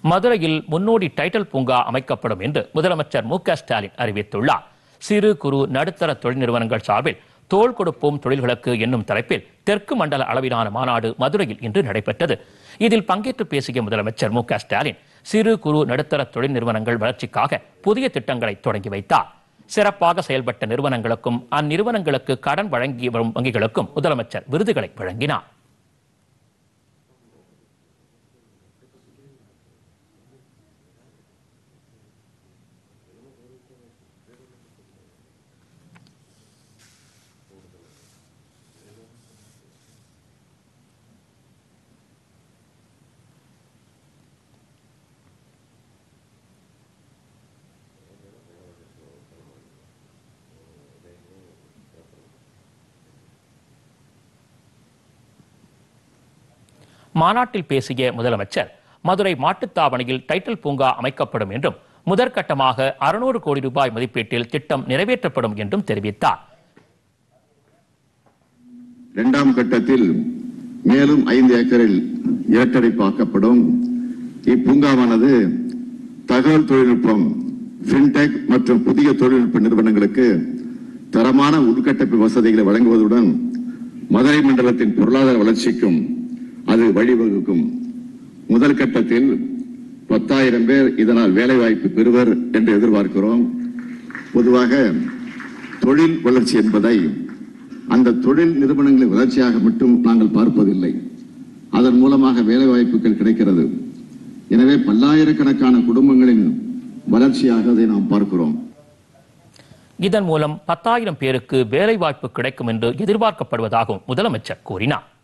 மதுரையில் முன்னோடி டைட்டில் பூங்கா அமைக்கப்படும் என்று முதலமைச்சர் மு க ஸ்டாலின் அறிவித்துள்ளார் சிறு குறு நடுத்தர தொழில் நிறுவனங்கள் சார்பில் தோள் கொடுப்போம் தொழில்களுக்கு என்னும் தலைப்பில் தெற்கு மண்டல அளவிலான மாநாடு மதுரையில் இன்று நடைபெற்றது இதில் பங்கேற்று பேசிய முதலமைச்சர் மு க ஸ்டாலின் சிறு குறு நடுத்தர தொழில் நிறுவனங்கள் வளர்ச்சிக்காக புதிய திட்டங்களை தொடங்கி வைத்தார் சிறப்பாக செயல்பட்ட நிறுவனங்களுக்கும் அந்நிறுவனங்களுக்கு கடன் வழங்கி வரும் வங்கிகளுக்கும் முதலமைச்சர் விருதுகளை வழங்கினார் மாநாட்டில் பேசிய முதலமைச்சர் மதுரை மாட்டுத்தாவணியில் டைட்டில் பூங்கா அமைக்கப்படும் என்றும் முதற்கட்டமாக அறுநூறு கோடி ரூபாய் மதிப்பீட்டில் திட்டம் நிறைவேற்றப்படும் என்றும் தெரிவித்தார் இரண்டாம் கட்டத்தில் மேலும் ஐந்து ஏக்கரில் இரட்டடைப்பாக்கப்படும் இப்பூங்காவானது தகவல் தொழில்நுட்பம் பின்டெக் மற்றும் புதிய தொழில்நுட்ப நிறுவனங்களுக்கு தரமான உள்கட்டமைப்பு வசதிகளை வழங்குவதுடன் மதுரை மண்டலத்தின் பொருளாதார வளர்ச்சிக்கும் அது வழிவகுக்கும் முதல் கட்டத்தில் பத்தாயிரம் பேர் இதனால் வேலைவாய்ப்பு பெறுவர் என்று எதிர்பார்க்கிறோம் பொதுவாக தொழில் வளர்ச்சி என்பதை அந்த தொழில் நிறுவனங்களின் வளர்ச்சியாக மட்டும் நாங்கள் பார்ப்பதில்லை அதன் மூலமாக வேலை வாய்ப்புகள் கிடைக்கிறது எனவே பல்லாயிரக்கணக்கான குடும்பங்களின் வளர்ச்சியாக அதை நாம் பார்க்கிறோம் இதன் மூலம் பத்தாயிரம் பேருக்கு வேலைவாய்ப்பு கிடைக்கும் என்று எதிர்பார்க்கப்படுவதாகவும் முதலமைச்சர் கூறினார்